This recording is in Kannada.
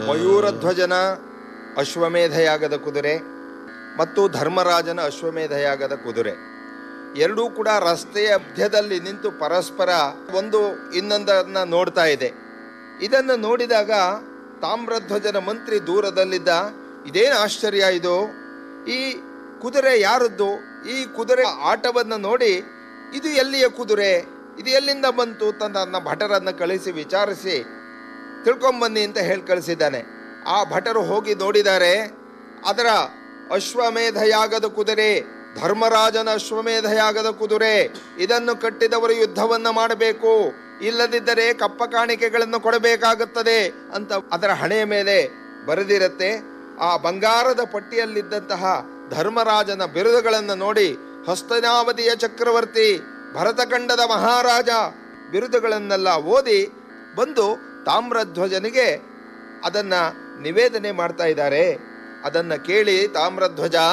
ಮಯೂರಧ್ವಜನ ಅಶ್ವಮೇಧಯಾಗದ ಕುದುರೆ ಮತ್ತು ಧರ್ಮರಾಜನ ಅಶ್ವಮೇಧಯಾಗದ ಕುದುರೆ ಎರಡೂ ಕೂಡ ರಸ್ತೆಯ ಮಧ್ಯದಲ್ಲಿ ನಿಂತು ಪರಸ್ಪರ ಒಂದು ಇನ್ನೊಂದನ್ನ ನೋಡ್ತಾ ಇದೆ ಇದನ್ನು ನೋಡಿದಾಗ ತಾಮ್ರಧ್ವಜನ ಮಂತ್ರಿ ದೂರದಲ್ಲಿದ್ದ ಇದೇನು ಆಶ್ಚರ್ಯ ಇದು ಈ ಕುದುರೆ ಯಾರದ್ದು ಈ ಕುದುರೆ ಆಟವನ್ನು ನೋಡಿ ಇದು ಎಲ್ಲಿಯ ಕುದುರೆ ಇದು ಎಲ್ಲಿಂದ ಬಂತು ತನ್ನ ಭಟರನ್ನು ಕಳಿಸಿ ವಿಚಾರಿಸಿ ತಿಳ್ಕೊಂಬನ್ನಿ ಅಂತ ಹೇಳಿ ಕಳಿಸಿದ್ದಾನೆ ಆ ಭಟರು ಹೋಗಿ ನೋಡಿದ್ದಾರೆ ಅದರ ಅಶ್ವಮೇಧಯಾಗದ ಕುದುರೆ ಧರ್ಮರಾಜನ ಅಶ್ವಮೇಧಯಾಗದ ಕುದುರೆ ಇದನ್ನು ಕಟ್ಟಿದವರು ಯುದ್ಧವನ್ನ ಮಾಡಬೇಕು ಇಲ್ಲದಿದ್ದರೆ ಕಪ್ಪ ಕಾಣಿಕೆಗಳನ್ನು ಕೊಡಬೇಕಾಗುತ್ತದೆ ಅಂತ ಅದರ ಹಣೆಯ ಮೇಲೆ ಬರೆದಿರತ್ತೆ ಆ ಬಂಗಾರದ ಪಟ್ಟಿಯಲ್ಲಿದ್ದಂತಹ ಧರ್ಮರಾಜನ ಬಿರುದುಗಳನ್ನು ನೋಡಿ ಹಸ್ತನಾವಧಿಯ ಚಕ್ರವರ್ತಿ ಭರತಖಂಡದ ಮಹಾರಾಜ ಬಿರುದುಗಳನ್ನೆಲ್ಲ ಓದಿ ಬಂದು ತಾಮ್ರಧ್ವಜನಿಗೆ ಅದನ್ನ ನಿವೇದನೆ ಮಾಡ್ತಾ ಇದ್ದಾರೆ ಅದನ್ನ ಕೇಳಿ ತಾಮ್ರಧ್ವಜ